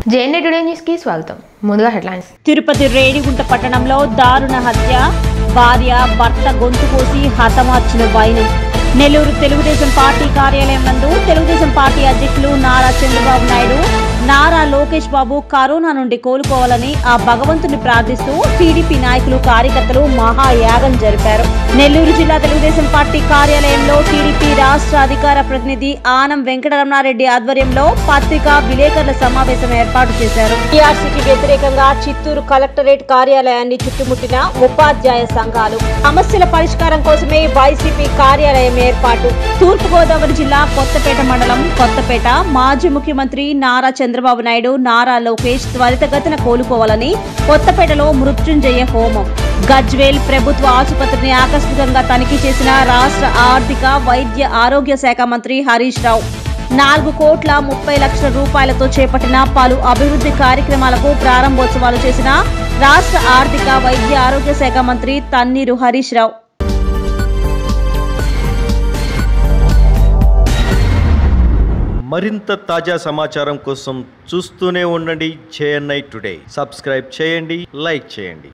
JNA today న్యూస్కి స్వాగతం ముందుగా హెడ్లైన్స్ తిరుపతి రేణిగుంట పట్టణంలో దారుణ హత్య భార్య భర్త గొంతు కోసి హతమార్చిన వైనం నెల్లూరు తెలుగుదేశం పార్టీ కార్యాలయం నందు తెలుగుదేశం పార్టీ అధ్యక్షులు నారా చంద్రబాబు నాయుడు నారా లోకేష్ బాబు కరోనా నుండి కోలుకోవాలని ఆ భగవంతుని ప్రార్థిస్తూ టీడీపీ నాయకులు కార్యకర్తలు మహాయాగం జరిపారు నెల్లూరు జిల్లా తెలుగుదేశం పార్టీ కార్యాలయంలో టీడీపీ రాష్ట్ర అధికార ప్రతినిధి ఆనం వెంకటరమణారెడ్డి ఆధ్వర్యంలో పత్రికా విలేకరుల సమావేశం ఏర్పాటు చేశారు టీఆర్సీకి వ్యతిరేకంగా చిత్తూరు కలెక్టరేట్ కార్యాలయాన్ని చుట్టుముట్టిన ఉపాధ్యాయ సంఘాలు సమస్యల పరిష్కారం కోసమే వైసీపీ కార్యాలయం ఏర్పాటు తూర్పు గోదావరి జిల్లా కొత్తపేట మండలం కొత్తపేట మాజీ ముఖ్యమంత్రి నారా చంద్రబాబు నాయుడు నారా లోకేష్ త్వరితగతిన కోలుకోవాలని కొత్తపేటలో మృత్యుంజయ హోమం గజ్వేల్ ప్రభుత్వ ఆసుపత్రిని ఆకస్మికంగా తనిఖీ చేసిన రాష్ట్ర ఆర్థిక వైద్య ఆరోగ్య శాఖ మంత్రి హరీష్ రావు నాలుగు కోట్ల ముప్పై లక్షల రూపాయలతో చేపట్టిన పలు అభివృద్ధి కార్యక్రమాలకు ప్రారంభోత్సవాలు చేసిన రాష్ట్ర ఆర్థిక వైద్య ఆరోగ్య శాఖ మంత్రి తన్నీరు హరీష్ రావు మరింత తాజా సమాచారం కోసం చూస్తూనే ఉండండి జేఎన్ఐ టుడే సబ్స్క్రైబ్ చేయండి లైక్ చేయండి